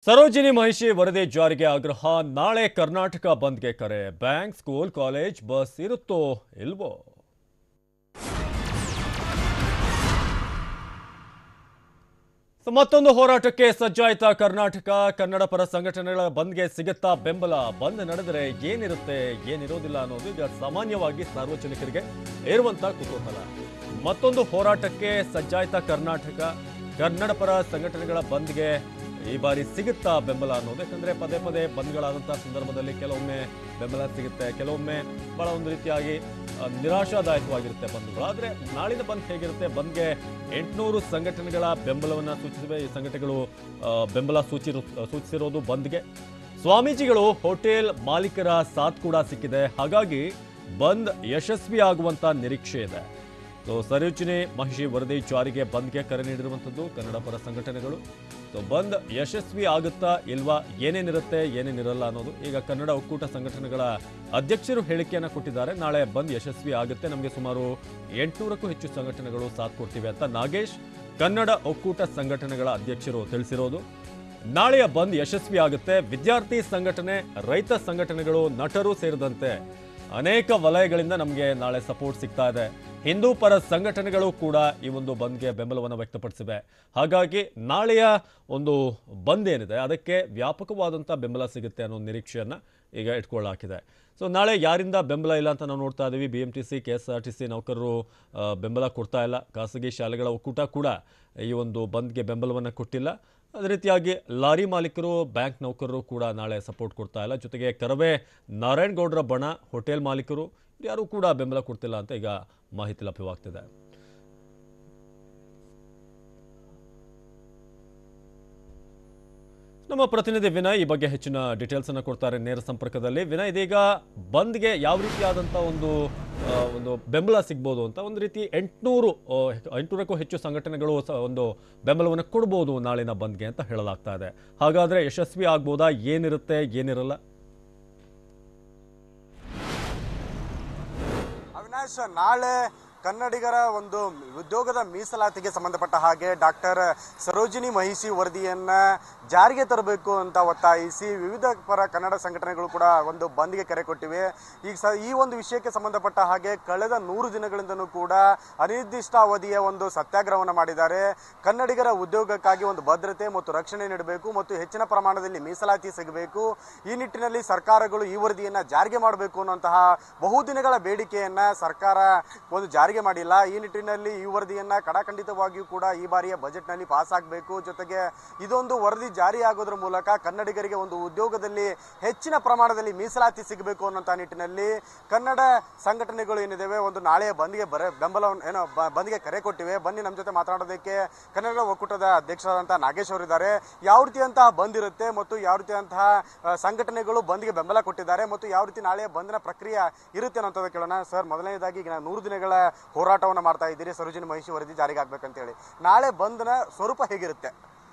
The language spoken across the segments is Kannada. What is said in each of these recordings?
ಸರೋಜಿನಿ ಮಹಿಷಿ ವರದಿ ಜಾರಿಗೆ ಆಗ್ರಹ ನಾಳೆ ಕರ್ನಾಟಕ ಬಂದ್ಗೆ ಕರೆ ಬ್ಯಾಂಕ್ ಸ್ಕೂಲ್ ಕಾಲೇಜ್ ಬಸ್ ಇರುತ್ತೋ ಇಲ್ವೋ ಸೊ ಮತ್ತೊಂದು ಹೋರಾಟಕ್ಕೆ ಸಜ್ಜಾಯ್ತಾ ಕರ್ನಾಟಕ ಕನ್ನಡ ಪರ ಸಂಘಟನೆಗಳ ಬಂದ್ಗೆ ಸಿಗುತ್ತಾ ಬೆಂಬಲ ಬಂದ್ ನಡೆದರೆ ಏನಿರುತ್ತೆ ಏನಿರೋದಿಲ್ಲ ಅನ್ನೋದು ಈಗ ಸಾಮಾನ್ಯವಾಗಿ ಸಾರ್ವಜನಿಕರಿಗೆ ಇರುವಂತ ಕುತೂಹಲ ಮತ್ತೊಂದು ಹೋರಾಟಕ್ಕೆ ಸಜ್ಜಾಯ್ತಾ ಕರ್ನಾಟಕ ಕನ್ನಡ ಪರ ಸಂಘಟನೆಗಳ ಬಂದ್ಗೆ ಈ ಬಾರಿ ಸಿಗುತ್ತಾ ಬೆಂಬಲ ಅನ್ನೋದು ಯಾಕಂದ್ರೆ ಪದೇ ಪದೇ ಬಂದ್ಗಳಾದಂತಹ ಸಂದರ್ಭದಲ್ಲಿ ಕೆಲವೊಮ್ಮೆ ಬೆಂಬಲ ಸಿಗುತ್ತೆ ಕೆಲವೊಮ್ಮೆ ಬಹಳ ಒಂದು ರೀತಿಯಾಗಿ ಆ, ನಿರಾಶಾದಾಯಕವಾಗಿರುತ್ತೆ ಬಂದ್ಗಳು ಆದ್ರೆ ನಾಳಿನ ಬಂದ್ ಹೇಗಿರುತ್ತೆ ಬಂದ್ಗೆ ಎಂಟುನೂರು ಸಂಘಟನೆಗಳ ಬೆಂಬಲವನ್ನ ಸೂಚಿಸಿವೆ ಈ ಸಂಘಟನೆಗಳು ಆ, ಬೆಂಬಲ ಸೂಚಿರು ಸೂಚಿಸಿರೋದು ಬಂದ್ಗೆ ಸ್ವಾಮೀಜಿಗಳು ಹೋಟೆಲ್ ಮಾಲೀಕರ ಸಾಥ್ ಕೂಡ ಸಿಕ್ಕಿದೆ ಹಾಗಾಗಿ ಬಂದ್ ಯಶಸ್ವಿ ಆಗುವಂತ ನಿರೀಕ್ಷೆ ಇದೆ ಸೊ ಸರೋಜಿನಿ ಮಹಿಷಿ ವರದಿ ಜಾರಿಗೆ ಬಂದ್ಗೆ ಕರೆ ನೀಡಿರುವಂಥದ್ದು ಕನ್ನಡ ಪರ ಸಂಘಟನೆಗಳು ಸೊ ಬಂದ್ ಯಶಸ್ವಿ ಆಗುತ್ತಾ ಇಲ್ವಾ ಏನೇನಿರುತ್ತೆ ಏನೇನಿರಲ್ಲ ಅನ್ನೋದು ಈಗ ಕನ್ನಡ ಒಕ್ಕೂಟ ಸಂಘಟನೆಗಳ ಅಧ್ಯಕ್ಷರು ಹೇಳಿಕೆಯನ್ನು ಕೊಟ್ಟಿದ್ದಾರೆ ನಾಳೆ ಬಂದ್ ಯಶಸ್ವಿ ಆಗುತ್ತೆ ನಮಗೆ ಸುಮಾರು ಎಂಟುನೂರಕ್ಕೂ ಹೆಚ್ಚು ಸಂಘಟನೆಗಳು ಸಾಥ್ ಕೊಡ್ತಿವೆ ಅಂತ ನಾಗೇಶ್ ಕನ್ನಡ ಒಕ್ಕೂಟ ಸಂಘಟನೆಗಳ ಅಧ್ಯಕ್ಷರು ತಿಳಿಸಿರೋದು ನಾಳೆಯ ಬಂದ್ ಯಶಸ್ವಿ ಆಗುತ್ತೆ ವಿದ್ಯಾರ್ಥಿ ಸಂಘಟನೆ ರೈತ ಸಂಘಟನೆಗಳು ನಟರು ಸೇರಿದಂತೆ ಅನೇಕ ವಲಯಗಳಿಂದ ನಮಗೆ ನಾಳೆ ಸಪೋರ್ಟ್ ಸಿಗ್ತಾ ಇದೆ ಹಿಂದೂ ಪರ ಸಂಘಟನೆಗಳು ಕೂಡ ಈ ಒಂದು ಬಂದ್ಗೆ ಬೆಂಬಲವನ್ನು ವ್ಯಕ್ತಪಡಿಸಿವೆ ಹಾಗಾಗಿ ನಾಳೆಯ ಒಂದು ಬಂದ್ ಏನಿದೆ ಅದಕ್ಕೆ ವ್ಯಾಪಕವಾದಂಥ ಬೆಂಬಲ ಸಿಗುತ್ತೆ ಅನ್ನೋ ನಿರೀಕ್ಷೆಯನ್ನು ಈಗ ಇಟ್ಕೊಳ್ಳಾಕಿದೆ ಸೊ ನಾಳೆ ಯಾರಿಂದ ಬೆಂಬಲ ಇಲ್ಲ ಅಂತ ನಾವು ನೋಡ್ತಾ ಇದ್ದೀವಿ B M T C K S R T C ನೌಕರರು ಆ, ಬೆಂಬಲ ಕೊಡ್ತಾ ಇಲ್ಲ ಖಾಸಗಿ ಶಾಲೆಗಳ ಒಕ್ಕೂಟ ಕೂಡ ಈ ಒಂದು ಬಂದ್ಗೆ ಬೆಂಬಲವನ್ನು ಕೊಟ್ಟಿಲ್ಲ ಅದೇ ರೀತಿಯಾಗಿ ಲಾರಿ ಮಾಲೀಕರು ಬ್ಯಾಂಕ್ ನೌಕರರು ಕೂಡ ನಾಳೆ ಸಪೋರ್ಟ್ ಕೊಡ್ತಾ ಇಲ್ಲ ಜೊತೆಗೆ ಕರವೇ ನಾರಾಯಣಗೌಡರ ಬಣ ಹೋಟೆಲ್ ಮಾಲೀಕರು ಯಾರೂ ಕೂಡ ಬೆಂಬಲ ಕೊಡ್ತಿಲ್ಲ ಅಂತ ಈಗ ಮಾಹಿತಿ ಲಭ್ಯವಾಗ್ತಿದೆ ನಮ್ಮ ಪ್ರತಿನಿಧಿ ವಿನಯ್ ಈ ಬಗ್ಗೆ ಹೆಚ್ಚಿನ ಡೀಟೇಲ್ಸ್ ಅನ್ನು ಕೊಡ್ತಾರೆ ನೇರ ಸಂಪರ್ಕದಲ್ಲಿ ವಿನಯ್ ಇದೀಗ ಬಂದ್ಗೆ ಯಾವ ರೀತಿಯಾದಂಥ ಒಂದು ಆ, ಒಂದು ಬೆಂಬಲ ಸಿಗ್ಬೋದು ಅಂತ ಒಂದು ರೀತಿ ಎಂಟುನೂರು ಎಂಟುನೂರಕ್ಕೂ ಹೆಚ್ಚು ಸಂಘಟನೆಗಳು ಸ- ಒಂದು ಬೆಂಬಲವನ್ನು ಕೊಡ್ಬೋದು ನಾಳಿನ ಬಂದ್ಗೆ ಅಂತ ಹೇಳಲಾಗ್ತಾ ಇದೆ ಹಾಗಾದ್ರೆ ಯಶಸ್ವಿ ಆಗ್ಬೋದಾ ಏನಿರುತ್ತೆ ಏನಿರಲ್ಲ ಅವಿನಾಶ್ ನಾಳೆ ಕನ್ನಡಿಗರ ಒಂದು ಉದ್ಯೋಗದ ಮೀಸಲಾತಿಗೆ ಸಂಬಂಧಪಟ್ಟ ಹಾಗೆ ಡಾಕ್ಟರ್ ಸರೋಜಿನಿ ಮಹಿಷಿ ವರದಿಯನ್ನ ಜಾರಿಗೆ ತರಬೇಕು ಅಂತ ಒತ್ತಾಯಿಸಿ ವಿವಿಧ ಪರ ಕನ್ನಡ ಸಂಘಟನೆಗಳು ಕೂಡ ಒಂದು ಬಂದ್ಗೆ ಕರೆ ಕೊಟ್ಟಿವೆ ಈಗ ಸ ಈ ಒಂದು ವಿಷಯಕ್ಕೆ ಸಂಬಂಧಪಟ್ಟ ಹಾಗೆ ಕಳೆದ ನೂರು ದಿನಗಳಿಂದನೂ ಕೂಡ ಅನಿರ್ದಿಷ್ಟ ಅವಧಿಯ ಒಂದು ಸತ್ಯಾಗ್ರಹವನ್ನು ಮಾಡಿದ್ದಾರೆ ಕನ್ನಡಿಗರ ಉದ್ಯೋಗಕ್ಕಾಗಿ ಒಂದು ಭದ್ರತೆ ಮತ್ತು ರಕ್ಷಣೆ ನೀಡಬೇಕು ಮತ್ತು ಹೆಚ್ಚಿನ ಪ್ರಮಾಣದಲ್ಲಿ ಮೀಸಲಾತಿ ಸಿಗಬೇಕು ಈ ನಿಟ್ಟಿನಲ್ಲಿ ಸರ್ಕಾರಗಳು ಈ ವರದಿಯನ್ನ ಜಾರಿಗೆ ಮಾಡಬೇಕು ಅನ್ನುವಂತಹ ಬಹುದಿನಗಳ ಬೇಡಿಕೆಯನ್ನ ಸರ್ಕಾರ ಒಂದು ಜಾರಿಗೆ ಮಾಡಿಲ್ಲ ಈ ನಿಟ್ಟಿನಲ್ಲಿ ಈ ವರದಿಯನ್ನ ಕಡಖಂಡಿತವಾಗಿಯೂ ಕೂಡ ಈ ಬಾರಿಯ ಬಜೆಟ್ನಲ್ಲಿ ಪಾಸ್ ಆಗಬೇಕು ಜೊತೆಗೆ ಇದೊಂದು ವರದಿ ಜಾರಿ ಆಗೋದ್ರ ಮೂಲಕ ಕನ್ನಡಿಗರಿಗೆ ಒಂದು ಉದ್ಯೋಗದಲ್ಲಿ ಹೆಚ್ಚಿನ ಪ್ರಮಾಣದಲ್ಲಿ ಮೀಸಲಾತಿ ಸಿಗಬೇಕು ಅನ್ನುವಂಥ ನಿಟ್ಟಿನಲ್ಲಿ ಕನ್ನಡ ಸಂಘಟನೆಗಳು ಏನಿದಾವೆ ಒಂದು ನಾಳೆಯ ಬಂದ್ಗೆ ಬರ ಬೆಂಬಲವನ್ನು ಏನೋ ಬ- ಬಂದ್ಗೆ ಕರೆ ಕೊಟ್ಟಿವೆ ಬನ್ನಿ ನಮ್ಮ ಜೊತೆ ಮಾತನಾಡೋದಕ್ಕೆ ಕನ್ನಡ ಒಕ್ಕೂಟದ ಅಧ್ಯಕ್ಷರಾದಂತಹ ನಾಗೇಶ್ ಅವರಿದ್ದಾರೆ ಯಾವ ರೀತಿಯಂತಹ ಬಂದ್ ಇರುತ್ತೆ ಮತ್ತು ಯಾವ ರೀತಿಯಂತಹ ಆ, ಸಂಘಟನೆಗಳು ಬಂದ್ಗೆ ಬೆಂಬಲ ಕೊಟ್ಟಿದ್ದಾರೆ ಮತ್ತು ಯಾವ ರೀತಿ ನಾಳೆಯ ಬಂದ್ನ ಪ್ರಕ್ರಿಯೆ ಇರುತ್ತೆ ಅನ್ನೋಂಥದ್ದು ಕೇಳೋಣ ಸರ್ ಮೊದಲನೇದಾಗಿ ಈಗ ನೂರು ದಿನಗಳ ಹೋರಾಟವನ್ನು ಮಾಡ್ತಾ ಇದ್ದೀರಿ ಸರೋಜಿನಿ ಮಹಿಷಿ ವರದಿ ಜಾರಿಗೆ ಆಗ್ಬೇಕಂತೇಳಿ ನಾಳೆ ಬಂದ್ನ ಸ್ವರೂಪ ಹೇಗಿರುತ್ತೆ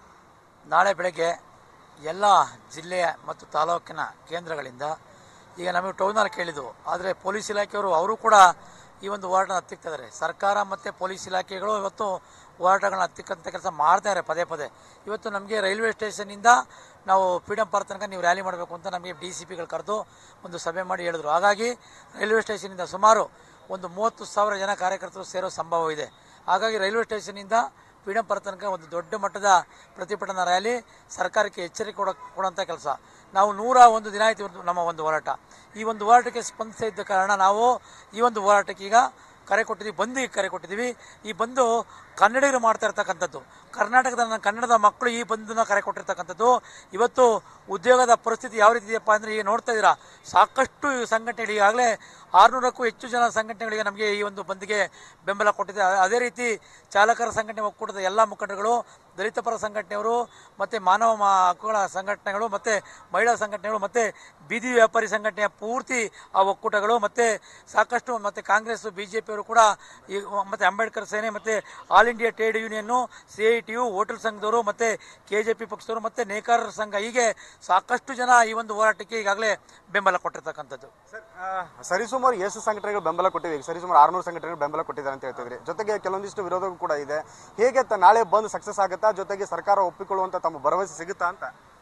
ನಾಳೆ ಬೆಳಗ್ಗೆ ಎಲ್ಲ ಜಿಲ್ಲೆಯ ಮತ್ತು ತಾಲೂಕಿನ ಕೇಂದ್ರಗಳಿಂದ ಈಗ ನಮಗೆ ಟೌನಲ್ಲಿ ಕೇಳಿದ್ದು ಆದರೆ ಪೊಲೀಸ್ ಇಲಾಖೆಯವರು ಅವರು ಕೂಡ ಈ ಒಂದು ಹೋರಾಟ ಹತ್ತಿಕ್ತಿದ್ದಾರೆ ಸರ್ಕಾರ ಮತ್ತು ಪೊಲೀಸ್ ಇಲಾಖೆಗಳು ಇವತ್ತು ಹೋರಾಟಗಳನ್ನ ಹತ್ತಿಕ್ಕಂಥ ಕೆಲಸ ಮಾಡ್ತಾರೆ ಪದೇ ಪದೇ ಇವತ್ತು ನಮಗೆ ರೈಲ್ವೆ ಸ್ಟೇಷನ್ನಿಂದ ನಾವು ಫ್ರೀಡಮ್ ಪಾರ್ಕ್ ತನಕ ನೀವು ರ್ಯಾಲಿ ಮಾಡಬೇಕು ಅಂತ ನಮಗೆ ಡಿ ಸಿ ಪಿಗಳು ಕರೆದು ಒಂದು ಸಭೆ ಮಾಡಿ ಹೇಳಿದ್ರು ಹಾಗಾಗಿ ರೈಲ್ವೆ ಸ್ಟೇಷನಿಂದ ಸುಮಾರು ಒಂದು ಮೂವತ್ತು ಸಾವಿರ ಜನ ಕಾರ್ಯಕರ್ತರು ಸೇರೋ ಸಂಭವ ಇದೆ ಹಾಗಾಗಿ ರೈಲ್ವೆ ಸ್ಟೇಷನ್ನಿಂದ ಫ್ರೀಡಮ್ ಪಾರ್ಕ್ ತನಕ ಒಂದು ದೊಡ್ಡ ಮಟ್ಟದ ಪ್ರತಿಭಟನಾ ರ್ಯಾಲಿ ಸರ್ಕಾರಕ್ಕೆ ಎಚ್ಚರಿಕೆ ಕೊಡೋ ಕೊಡೋಂಥ ಕೆಲಸ ನಾವು ನೂರ ಒಂದು ದಿನ ಆಯ್ತು ಇವತ್ತು ನಮ್ಮ ಒಂದು ಹೋರಾಟ ಈ ಒಂದು ಹೋರಾಟಕ್ಕೆ ಸ್ಪಂದಿಸ್ತಾ ಇದ್ದ ಕಾರಣ ನಾವು ಈ ಒಂದು ಹೋರಾಟಕ್ಕೆ ಈಗ ಕರೆ ಕೊಟ್ಟಿದ್ದೀವಿ ಬಂದಿಗೆ ಕರೆ ಕೊಟ್ಟಿದ್ದೀವಿ ಈ ಬಂದು ಕನ್ನಡಿಗರು ಮಾಡ್ತಾ ಇರ್ತಕ್ಕಂಥದ್ದು ಕರ್ನಾಟಕದ ನನ್ನ ಕನ್ನಡದ ಮಕ್ಕಳು ಈ ಬಂದನ್ನ ಕರೆ ಕೊಟ್ಟಿರ್ತಕ್ಕಂಥದ್ದು ಇವತ್ತು ಉದ್ಯೋಗದ ಪರಿಸ್ಥಿತಿ ಯಾವ ರೀತಿ ಇದೆಯಪ್ಪ ಅಂದರೆ ಈಗ ನೋಡ್ತಾ ಇದ್ದೀರಾ ಸಾಕಷ್ಟು ಈ ಸಂಘಟನೆಗಳು ಈಗಾಗಲೇ ಆರುನೂರಕ್ಕೂ ಹೆಚ್ಚು ಜನ ಸಂಘಟನೆಗಳಿಗೆ ನಮಗೆ ಈ ಒಂದು ಬಂದ್ಗೆ ಬೆಂಬಲ ಕೊಟ್ಟಿದೆ ಅ- ಅದೇ ರೀತಿ ಚಾಲಕರ ಸಂಘಟನೆ ಒಕ್ಕೂಟದ ಎಲ್ಲ ಮುಖಂಡರುಗಳು ದಲಿತ ಪರ ಸಂಘಟನೆಯವರು ಮತ್ತು ಮಾನವ ಮಾ ಹಕ್ಕುಗಳ ಸಂಘಟನೆಗಳು ಮತ್ತು ಮಹಿಳಾ ಸಂಘಟನೆಗಳು ಮತ್ತು ಬೀದಿ ವ್ಯಾಪಾರಿ ಸಂಘಟನೆಯ ಪೂರ್ತಿ ಆ ಒಕ್ಕೂಟಗಳು ಮತ್ತು ಸಾಕಷ್ಟು ಮತ್ತು ಕಾಂಗ್ರೆಸ್ ಬಿ ಜೆ ಪಿಯವರು ಕೂಡ ಈ ಮತ್ತು ಅಂಬೇಡ್ಕರ್ ಸೇನೆ ಮತ್ತು ಆಲ್ ಇಂಡಿಯಾ ಟ್ರೇಡ್ ಯೂನಿಯನ್ನು C I T U hotel ಸಂಘದವರು ಮತ್ತು ಕೆ ಜೆ ಪಿ ಪಕ್ಷದವರು ಮತ್ತು ನೇಕಾರರ ಸಂಘ ಹೀಗೆ ಸಾಕಷ್ಟು ಜನ ಈ ಒಂದು ಹೋರಾಟಕ್ಕೆ ಈಗಾಗಲೇ ಬೆಂಬಲ ಕೊಟ್ಟಿರ್ತಕ್ಕಂಥದ್ದು ಸರ್ ಆ, ಸರಿಸುಮಾರು ಎಷ್ಟು ಸಂಘಟನೆಗಳು ಬೆಂಬಲ ಕೊಟ್ಟಿವೆ ಈಗ ಸರಿಸುಮಾರು ಆರ್ನೂರು ಸಂಘಟನೆಗಳು ಬೆಂಬಲ ಕೊಟ್ಟಿದ್ದಾರೆ ಅಂತ ಹೇಳ್ತಿದ್ರಿ ಜೊತೆಗೆ ಕೆಲವೊಂದಿಷ್ಟು ವಿರೋಧವೂ ಕೂಡ ಇದೆ ಹೇಗೆ ತ- ನಾಳೆ ಬಂದ್ ಸಕ್ಸಸ್ ಆಗುತ್ತಾ ಜೊತೆಗೆ ಸರ್ಕಾರ ಒಪ್ಪಿಕೊಳ್ಳುವಂತ ತಮ್ಮ ಭರವಸೆ ಸಿಗುತ್ತಾ ಅಂತ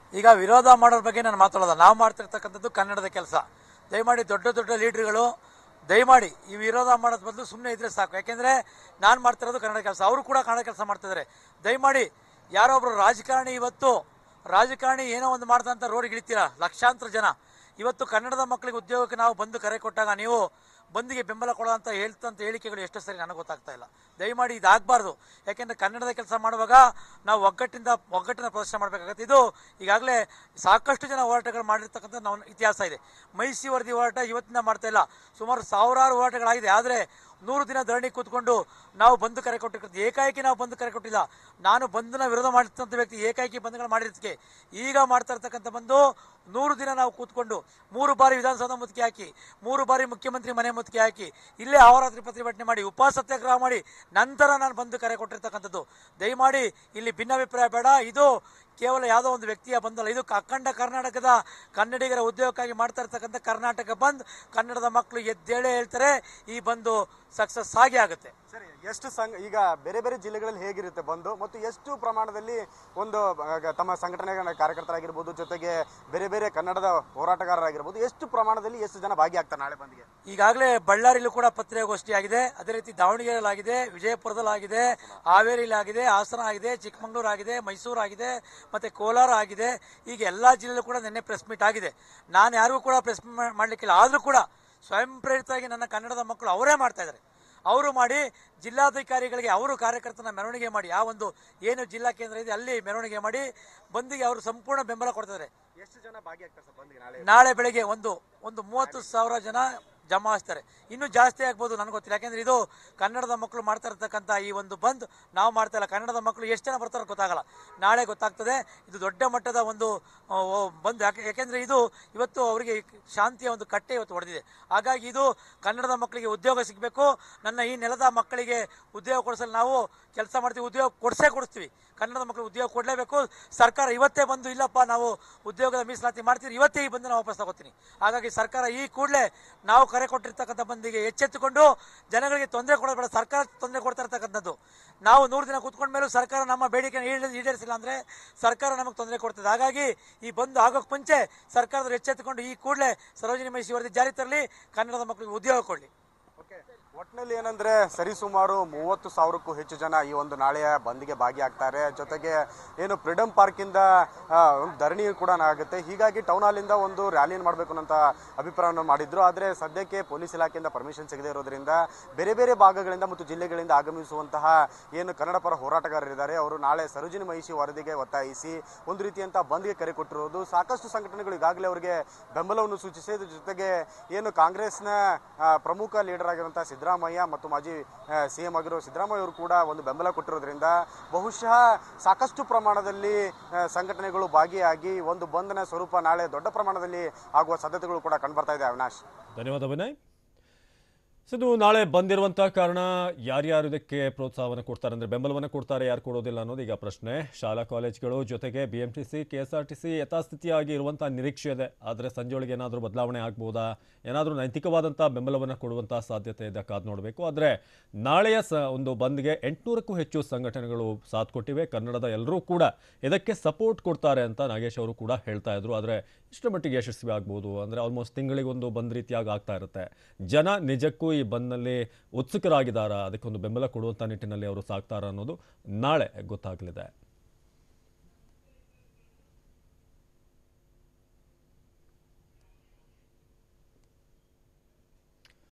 ಈಗ ವಿರೋಧ ಮಾಡೋದ್ರ ಬಗ್ಗೆ ನಾನು ಮಾತಾಡೋಲ್ಲ ನಾವು ಮಾಡ್ತಿರ್ತಕ್ಕಂಥದ್ದು ಕನ್ನಡದ ಕೆಲಸ ದಯಮಾಡಿ ದೊಡ್ಡ ದೊಡ್ಡ ಲೀಡ್ರುಗಳು ದಯಮಾಡಿ ಈ ವಿರೋಧ ಮಾಡೋದ್ ಬದಲು ಸುಮ್ಮನೆ ಇದ್ರೆ ಸಾಕು ಯಾಕೆಂದ್ರೆ ನಾನು ಮಾಡ್ತಿರೋದು ಕನ್ನಡ ಕೆಲಸ ಅವರು ಕೂಡ ಕನ್ನಡ ಕೆಲಸ ಮಾಡ್ತಿದ್ದಾರೆ ದಯಮಾಡಿ ಯಾರೋ ಒಬ್ರು ರಾಜಕಾರಣಿ ಇವತ್ತು ರಾಜಕಾರಣಿ ಏನೋ ಒಂದು ಮಾಡ್ದಂತ ರೋಡ್ಗೆ ಇಳಿತೀರಾ ಲಕ್ಷಾಂತರ ಜನ ಇವತ್ತು ಕನ್ನಡದ ಮಕ್ಕಳಿಗೆ ಉದ್ಯೋಗಕ್ಕೆ ನಾವು ಬಂದು ಕರೆ ಕೊಟ್ಟಾಗ ನೀವು ಬಂದಿಗೆ ಬೆಂಬಲ ಕೊಡೋ ಅಂತ ಹೇಳ್ತಂತ ಹೇಳಿಕೆಗಳು ಎಷ್ಟು ಸರಿ ನನಗೆ ಗೊತ್ತಾಗ್ತಾ ಇಲ್ಲ ದಯಮಾಡಿ ಇದಾಗಬಾರ್ದು ಯಾಕೆಂದ್ರೆ ಕನ್ನಡದ ಕೆಲಸ ಮಾಡುವಾಗ ನಾವು ಒಗ್ಗಟ್ಟಿಂದ ಒಗ್ಗಟ್ಟಿನ ಪ್ರದರ್ಶನ ಮಾಡಬೇಕಾಗತ್ತೆ ಇದು ಈಗಾಗಲೇ ಸಾಕಷ್ಟು ಜನ ಹೋರಾಟಗಳು ಮಾಡಿರ್ತಕ್ಕಂಥ ನಾವು ಇತಿಹಾಸ ಇದೆ ಮೈಸಿ ವರದಿ ಹೋರಾಟ ಇವತ್ತಿನ ಮಾಡ್ತಾ ಇಲ್ಲ ಸುಮಾರು ಸಾವಿರಾರು ಹೋರಾಟಗಳಾಗಿದೆ ಆದರೆ ನೂರು ದಿನ ಧರಣಿ ಕೂತ್ಕೊಂಡು ನಾವು ಬಂದು ಕರೆ ಕೊಟ್ಟಿರ್ತೀವಿ ಏಕಾಏಕಿ ನಾವು ಬಂದು ಕರೆ ಕೊಟ್ಟಿಲ್ಲ ನಾನು ಬಂಧನ ವಿರೋಧ ಮಾಡಿರ್ತಂಥ ವ್ಯಕ್ತಿ ಏಕಾಏಕಿ ಬಂಧುಗಳು ಮಾಡಿದ್ದಕ್ಕೆ ಈಗ ಮಾಡ್ತಾ ಇರ್ತಕ್ಕಂಥ ಬಂದು ನೂರು ದಿನ ನಾವು ಕೂತ್ಕೊಂಡು ಮೂರು ಬಾರಿ ವಿಧಾನಸೌಧ ಮುತ್ತಿಗೆ ಹಾಕಿ ಮೂರು ಬಾರಿ ಮುಖ್ಯಮಂತ್ರಿ ಮನೆ ಮುತ್ತಿಗೆ ಹಾಕಿ ಇಲ್ಲೇ ಅಹೋರಾತ್ರಿ ಪ್ರತಿಭಟನೆ ಮಾಡಿ ಉಪವಾಸ ಸತ್ಯಾಗ್ರಹ ಮಾಡಿ ನಂತರ ನಾನು ಬಂದು ಕರೆ ಕೊಟ್ಟಿರ್ತಕ್ಕಂಥದ್ದು ದಯಮಾಡಿ ಇಲ್ಲಿ ಭಿನ್ನಾಭಿಪ್ರಾಯ ಬೇಡ ಇದು ಕೇವಲ ಯಾವುದೋ ಒಂದು ವ್ಯಕ್ತಿಯ ಬಂದಲ್ಲ ಇದು ಅಖಂಡ ಕರ್ನಾಟಕದ ಕನ್ನಡಿಗರ ಉದ್ಯೋಗಕ್ಕಾಗಿ ಮಾಡ್ತಾ ಇರ್ತಕ್ಕಂಥ ಕರ್ನಾಟಕ ಬಂದ್ ಕನ್ನಡದ ಮಕ್ಕಳು ಎದ್ದೇಳೇ ಹೇಳ್ತಾರೆ ಈ ಬಂದು ಸಕ್ಸಸ್ ಆಗಿ ಆಗುತ್ತೆ ಸರಿ ಎಷ್ಟು ಸಂಘ ಈಗ ಬೇರೆ ಬೇರೆ ಜಿಲ್ಲೆಗಳಲ್ಲಿ ಹೇಗಿರುತ್ತೆ ಬಂದು ಮತ್ತು ಎಷ್ಟು ಪ್ರಮಾಣದಲ್ಲಿ ಒಂದು ಆ, ತಮ್ಮ ಸಂಘಟನೆಗಳ ಕಾರ್ಯಕರ್ತರಾಗಿರ್ಬೋದು ಜೊತೆಗೆ ಬೇರೆ ಬೇರೆ ಕನ್ನಡದ ಹೋರಾಟಗಾರರಾಗಿರ್ಬೋದು ಎಷ್ಟು ಪ್ರಮಾಣದಲ್ಲಿ ಎಷ್ಟು ಜನ ಭಾಗಿಯಾಗ್ತಾರೆ ನಾಳೆ ಬಂದ್ಗೆ ಈಗಾಗಲೇ ಬಳ್ಳಾರಿಲೂ ಕೂಡ ಪತ್ರಿಕಾಗೋಷ್ಠಿ ಆಗಿದೆ ಅದೇ ರೀತಿ ದಾವಣಗೆರೆಯಲ್ಲಿ ಆಗಿದೆ ವಿಜಯಪುರದಲ್ಲಿ ಆಗಿದೆ ಹಾವೇರಿಯಲ್ಲಿ ಆಗಿದೆ ಹಾಸನ ಆಗಿದೆ ಚಿಕ್ಕಮಗಳೂರು ಆಗಿದೆ ಮೈಸೂರು ಆಗಿದೆ ಮತ್ತೆ ಕೋಲಾರ ಆಗಿದೆ ಈಗ ಎಲ್ಲಾ ಜಿಲ್ಲೆಯಲ್ಲೂ ಕೂಡ ನಿನ್ನೆ ಪ್ರೆಸ್ ಮೀಟ್ ಆಗಿದೆ ನಾನು ಯಾರಿಗೂ ಕೂಡ ಪ್ರೆಸ್ ಮಾಡ್ಲಿಕ್ಕಿಲ್ಲ ಆದ್ರೂ ಕೂಡ ಸ್ವಯಂ ಪ್ರೇರಿತವಾಗಿ ನನ್ನ ಕನ್ನಡದ ಮಕ್ಕಳು ಅವರೇ ಮಾಡ್ತಾ ಇದ್ದಾರೆ ಅವರು ಮಾಡಿ ಜಿಲ್ಲಾಧಿಕಾರಿಗಳಿಗೆ ಅವರು ಕಾರ್ಯಕರ್ತನ ಮೆರವಣಿಗೆ ಮಾಡಿ ಆ ಒಂದು ಏನು ಜಿಲ್ಲಾ ಕೇಂದ್ರ ಇದೆ ಅಲ್ಲಿ ಮೆರವಣಿಗೆ ಮಾಡಿ ಬಂದಿಗೆ ಅವರು ಸಂಪೂರ್ಣ ಬೆಂಬಲ ಕೊಡ್ತಿದ್ದಾರೆ ಎಷ್ಟು ಜನ ಭಾಗಿಯಾಗ್ತಾರೆ ಸರ್ ಬಂದ್ಗೆ ನಾಳೆ ನಾಳೆ ಬೆಳಗ್ಗೆ ಒಂದು ಒಂದು ಮೂವತ್ತು ಸಾವಿರ ಜನ ಜಮಾಯಿಸ್ತಾರೆ ಇನ್ನೂ ಜಾಸ್ತಿ ಆಗ್ಬೋದು ನನಗೆ ಗೊತ್ತಿಲ್ಲ ಯಾಕೆಂದ್ರೆ ಇದು ಕನ್ನಡದ ಮಕ್ಕಳು ಮಾಡ್ತಾ ಇರ್ತಕ್ಕಂಥ ಈ ಒಂದು ಬಂದ್ ನಾವು ಮಾಡ್ತಾ ಇಲ್ಲ ಕನ್ನಡದ ಮಕ್ಕಳು ಎಷ್ಟು ಜನ ಬರ್ತಾರೋ ಗೊತ್ತಾಗಲ್ಲ ನಾಳೆ ಗೊತ್ತಾಗ್ತದೆ ಇದು ದೊಡ್ಡ ಮಟ್ಟದ ಒಂದು ಆ, ಓ, ಬಂದ್ ಯಾಕೆ ಯಾಕೆಂದ್ರೆ ಇದು ಇವತ್ತು ಅವರಿಗೆ ಶಾಂತಿಯ ಒಂದು ಕಟ್ಟೆ ಇವತ್ತು ಹೊಡೆದಿದೆ ಹಾಗಾಗಿ ಇದು ಕನ್ನಡದ ಮಕ್ಕಳಿಗೆ ಉದ್ಯೋಗ ಸಿಗಬೇಕು ನನ್ನ ಈ ನೆಲದ ಮಕ್ಕಳಿಗೆ ಉದ್ಯೋಗ ಕೊಡಿಸಲು ನಾವು ಕೆಲಸ ಮಾಡ್ತೀವಿ ಉದ್ಯೋಗ ಕೊಡಿಸೇ ಕೊಡಿಸ್ತೀವಿ ಕನ್ನಡದ ಮಕ್ಕಳು ಉದ್ಯೋಗ ಕೊಡಲೇಬೇಕು ಸರ್ಕಾರ ಇವತ್ತೇ ಬಂದು ಇಲ್ಲಪ್ಪ ನಾವು ಉದ್ಯೋಗದ ಮೀಸಲಾತಿ ಮಾಡ್ತೀವಿ ಇವತ್ತೇ ಈ ಬಂದು ನಾವು ವಾಪಸ್ ತಗೋತೀನಿ ಹಾಗಾಗಿ ಸರ್ಕಾರ ಈ ಕೂಡಲೇ ನಾವು ಕರೆ ಕೊಟ್ಟಿರ್ತಕ್ಕಂಥ ಬಂದಿಗೆ ಎಚ್ಚೆತ್ತುಕೊಂಡು ಜನಗಳಿಗೆ ತೊಂದರೆ ಕೊಡಬೇಡ ಸರ್ಕಾರ ತೊಂದರೆ ಕೊಡ್ತಾ ಇರ್ತಕ್ಕಂಥದ್ದು ನಾವು ನೂರು ದಿನ ಕೂತ್ಕೊಂಡ ಮೇಲೂ ಸರ್ಕಾರ ನಮ್ಮ ಬೇಡಿಕೆ ಈಡೇರಿಸಿಲ್ಲ ಅಂದ್ರೆ ಸರ್ಕಾರ ನಮಗೆ ತೊಂದರೆ ಕೊಡ್ತದೆ ಹಾಗಾಗಿ ಈ ಬಂದು ಆಗೋಕ್ ಮುಂಚೆ ಸರ್ಕಾರದವರು ಎಚ್ಚೆತ್ತುಕೊಂಡು ಈ ಕೂಡಲೇ ಸರೋಜಿನಿ ಮಹಿಷಿ ವರದಿ ಜಾರಿ ತರಲಿ ಕನ್ನಡದ ಮಕ್ಕಳಿಗೆ ಉದ್ಯೋಗ ಕೊಡಲಿ ಒಟ್ಟಿನಲ್ಲಿ ಏನಂದ್ರೆ ಸರಿಸುಮಾರು ಮೂವತ್ತು ಸಾವಿರಕ್ಕೂ ಹೆಚ್ಚು ಜನ ಈ ಒಂದು ನಾಳೆಯ ಬಂದ್ಗೆ ಭಾಗಿಯಾಗ್ತಾರೆ ಜೊತೆಗೆ ಏನು ಫ್ರೀಡಂ ಪಾರ್ಕ್ ಇಂದ ಆ, ಒಂದು ಧರಣಿ ಕೂಡ ಆಗುತ್ತೆ ಹೀಗಾಗಿ ಟೌನ್ ಹಾಲಿಂದ ಒಂದು ರ್ಯಾಲಿಯನ್ನು ಮಾಡಬೇಕು ಅಂತ ಅಭಿಪ್ರಾಯವನ್ನು ಮಾಡಿದ್ರು ಆದರೆ ಸದ್ಯಕ್ಕೆ ಪೊಲೀಸ್ ಇಲಾಖೆಯಿಂದ ಪರ್ಮಿಷನ್ ಸಿಗದೇ ಇರೋದ್ರಿಂದ ಬೇರೆ ಬೇರೆ ಭಾಗಗಳಿಂದ ಮತ್ತು ಜಿಲ್ಲೆಗಳಿಂದ ಆಗಮಿಸುವಂತಹ ಏನು ಕನ್ನಡ ಪರ ಹೋರಾಟಗಾರರಿದ್ದಾರೆ ಅವರು ನಾಳೆ ಸರೋಜಿನಿ ಮಹಿಷಿ ವರದಿಗೆ ಒತ್ತಾಯಿಸಿ ಒಂದು ರೀತಿಯಂತ ಬಂದ್ಗೆ ಕರೆ ಕೊಟ್ಟಿರೋದು ಸಾಕಷ್ಟು ಸಂಘಟನೆಗಳು ಈಗಾಗಲೇ ಅವರಿಗೆ ಬೆಂಬಲವನ್ನು ಸೂಚಿಸಿ ಇದ್ರ ಜೊತೆಗೆ ಏನು ಕಾಂಗ್ರೆಸ್ನ ಆ, ಪ್ರಮುಖ ಲೀಡರ್ ಆಗಿರುವಂತಹ ಸಿದ್ದರಾಮಯ್ಯ ಮತ್ತು ಮಾಜಿ ಸಿ ಎಂ ಆಗಿರೋ ಸಿದ್ದರಾಮಯ್ಯ ಅವರು ಕೂಡ ಒಂದು ಬೆಂಬಲ ಕೊಟ್ಟಿರೋದ್ರಿಂದ ಬಹುಶಃ ಸಾಕಷ್ಟು ಪ್ರಮಾಣದಲ್ಲಿ ಆ, ಸಂಘಟನೆಗಳು ಭಾಗಿಯಾಗಿ ಒಂದು ಬಂಧನ ಸ್ವರೂಪ ನಾಳೆ ದೊಡ್ಡ ಪ್ರಮಾಣದಲ್ಲಿ ಆಗುವ ಸಾಧ್ಯತೆಗಳು ಕೂಡ ಕಂಡುಬರ್ತಾ ಇದೆ ಅವಿನಾಶ್ ಧನ್ಯವಾದ ವಿನಯ್ ಸೊ ಇದು ನಾಳೆ ಬಂದಿರುವಂತಹ ಕಾರಣ ಯಾರ್ಯಾರು ಇದಕ್ಕೆ ಪ್ರೋತ್ಸಾಹವನ್ನು ಕೊಡ್ತಾರೆ ಅಂದರೆ ಬೆಂಬಲವನ್ನು ಕೊಡ್ತಾರೆ ಯಾರು ಕೊಡೋದಿಲ್ಲ ಅನ್ನೋದು ಈಗ ಪ್ರಶ್ನೆ ಶಾಲಾ ಕಾಲೇಜ್ಗಳು ಜೊತೆಗೆ B M T C K S R T C ಯಥಾಸ್ಥಿತಿಯಾಗಿ ಇರುವಂಥ ನಿರೀಕ್ಷೆ ಇದೆ ಆದರೆ ಸಂಜೆಯೊಳಗೆ ಏನಾದರೂ ಬದಲಾವಣೆ ಆಗ್ಬೋದಾ ಏನಾದರೂ ನೈತಿಕವಾದಂಥ ಬೆಂಬಲವನ್ನು ಕೊಡುವಂಥ ಸಾಧ್ಯತೆ ಇದೆ ಕಾದು ನೋಡಬೇಕು ಆದರೆ ನಾಳೆಯ ಸ ಒಂದು ಬಂದ್ಗೆ ಎಂಟುನೂರಕ್ಕೂ ಹೆಚ್ಚು ಸಂಘಟನೆಗಳು ಸಾಥ್ ಕೊಟ್ಟಿವೆ ಕನ್ನಡದ ಎಲ್ಲರೂ ಕೂಡ ಇದಕ್ಕೆ ಸಪೋರ್ಟ್ ಕೊಡ್ತಾರೆ ಅಂತ ನಾಗೇಶ್ ಅವರು ಕೂಡ ಹೇಳ್ತಾ ಇದ್ರು ಆದರೆ ಇಷ್ಟರ ಮಟ್ಟಿಗೆ ಯಶಸ್ವಿ ಆಗ್ಬೋದು ಅಂದರೆ ಆಲ್ಮೋಸ್ಟ್ ತಿಂಗಳಿಗೊಂದು ಬಂದ್ ರೀತಿಯಾಗಿ ಆಗ್ತಾ ಇರುತ್ತೆ ಜನ ನಿಜಕ್ಕೂ ಈ ಬಂದ್ನಲ್ಲಿ ಉತ್ಸುಕರಾಗಿದ್ದಾರಾ ಅದಕ್ಕೊಂದು ಬೆಂಬಲ ಕೊಡುವಂಥ ನಿಟ್ಟಿನಲ್ಲಿ ಅವರು ಸಾಕ್ತಾರಾ ಅನ್ನೋದು ನಾಳೆ ಗೊತ್ತಾಗಲಿದೆ